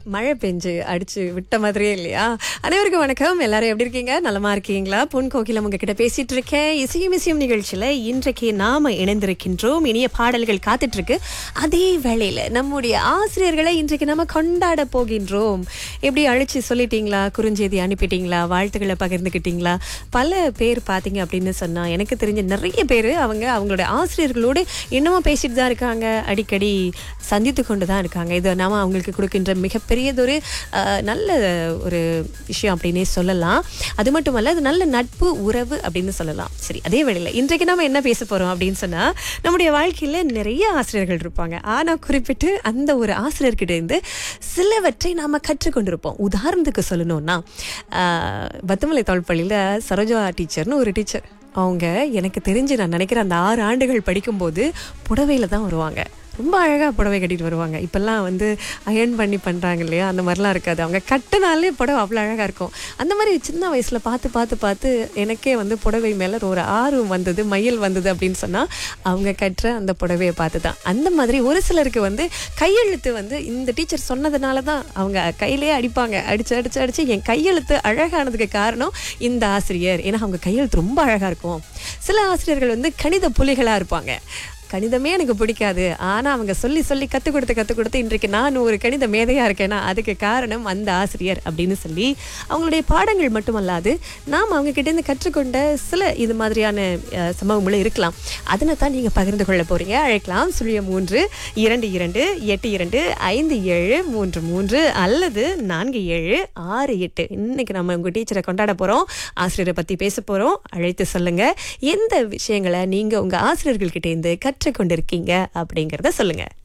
மழை பெஞ்சு அடிச்சு விட்ட மாதிரியே இல்லையா அனைவருக்கும் வணக்கம் எல்லாரும் எப்படி இருக்கீங்க நலமா இருக்கீங்களா பொன் கோகிலம் உங்ககிட்ட பேசிட்டு இருக்கேன் இசையும் இசையும் நிகழ்ச்சியில இன்றைக்கு நாம இணைந்திருக்கின்றோம் இனிய பாடல்கள் காத்துட்டு இருக்கு அதே வேளையில நம்முடைய ஆசிரியர்களை இன்றைக்கு நம்ம கொண்டாட போகின்றோம் எப்படி அழைச்சு சொல்லிட்டீங்களா குறுஞ்செய்தி அனுப்பிட்டீங்களா வாழ்த்துக்களை பகிர்ந்துக்கிட்டீங்களா பல பேர் பாத்தீங்க அப்படின்னு சொன்னா எனக்கு தெரிஞ்ச நிறைய பேர் அவங்க அவங்களோட ஆசிரியர்களோடு இன்னமும் பேசிட்டு தான் இருக்காங்க அடிக்கடி சந்தித்து கொண்டு தான் இருக்காங்க இது நாம அவங்களுக்கு கொடுக்கின்ற மிகப்பெரியதொரு அஹ், நல்ல ஒரு விஷயம் அப்படின்னே சொல்லலாம் அது மட்டுமல்ல அது நல்ல நட்பு உறவு அப்படின்னு சொல்லலாம் சரி அதே வேளையில் இன்றைக்கு நாம என்ன பேச போறோம் அப்படின்னு சொன்னா நம்முடைய வாழ்க்கையில நிறைய ஆசிரியர்கள் இருப்பாங்க ஆனா குறிப்பிட்டு அந்த ஒரு ஆசிரியர்கிட்ட இருந்து சிலவற்றை நாம கற்றுக்கொண்டிருப்போம் உதாரணத்துக்கு சொல்லணும்னா ஆஹ், பத்துமலை தொழிற்பள்ளியில சரோஜா டீச்சர்னு ஒரு டீச்சர் அவங்க எனக்கு தெரிஞ்சு நான் நினைக்கிறேன் அந்த ஆறு ஆண்டுகள் படிக்கும்போது புடவையில தான் வருவாங்க ரொம்ப அழகாக புடவை கட்டிட்டு வருவாங்க இப்போல்லாம் வந்து அயர்ன் பண்ணி பண்ணுறாங்க இல்லையா அந்த மாதிரிலாம் இருக்காது அவங்க கட்டினாலே புடவை அவ்வளோ அழகாக இருக்கும் அந்த மாதிரி சின்ன வயசில் பார்த்து பார்த்து பார்த்து எனக்கே வந்து புடவை மேலே ஒரு ஆர்வம் வந்தது மயில் வந்தது அப்படின்னு சொன்னால் அவங்க கட்டுற அந்த புடவையை பார்த்து தான் அந்த மாதிரி ஒரு சிலருக்கு வந்து கையெழுத்து வந்து இந்த டீச்சர் சொன்னதுனால தான் அவங்க கையிலேயே அடிப்பாங்க அடிச்சு அடிச்சு அடிச்சு என் கையெழுத்து அழகானதுக்கு காரணம் இந்த ஆசிரியர் ஏன்னா அவங்க கையெழுத்து ரொம்ப அழகாக இருக்கும் சில ஆசிரியர்கள் வந்து கணித புலிகளாக இருப்பாங்க கணிதமே எனக்கு பிடிக்காது ஆனா அவங்க சொல்லி சொல்லி கற்றுக் கொடுத்து கற்றுக் கொடுத்து இன்றைக்கு நான் ஒரு கணித மேதையா இருக்கேன்னா அதுக்கு காரணம் அந்த ஆசிரியர் அப்படின்னு சொல்லி அவங்களுடைய பாடங்கள் மட்டுமல்லாது நாம் அவங்க கிட்ட இருந்து கற்றுக்கொண்ட சில இது மாதிரியான அஹ், சம்பவங்களும் இருக்கலாம் அதனை தான் நீங்க பகிர்ந்து கொள்ள போறீங்க அழைக்கலாம் சுழிய மூன்று இரண்டு இரண்டு எட்டு இரண்டு ஐந்து ஏழு மூன்று மூன்று அல்லது நான்கு ஏழு ஆறு எட்டு இன்னைக்கு நம்ம உங்க டீச்சரை கொண்டாட போறோம் ஆசிரியரை பத்தி பேச போறோம் அழைத்து சொல்லுங்க எந்த விஷயங்களை நீங்க உங்க ஆசிரியர்கள் கிட்ட இருந்து கற்றுக்கொண்டிருக்கீங்க அப்படிங்கறத சொல்லுங்க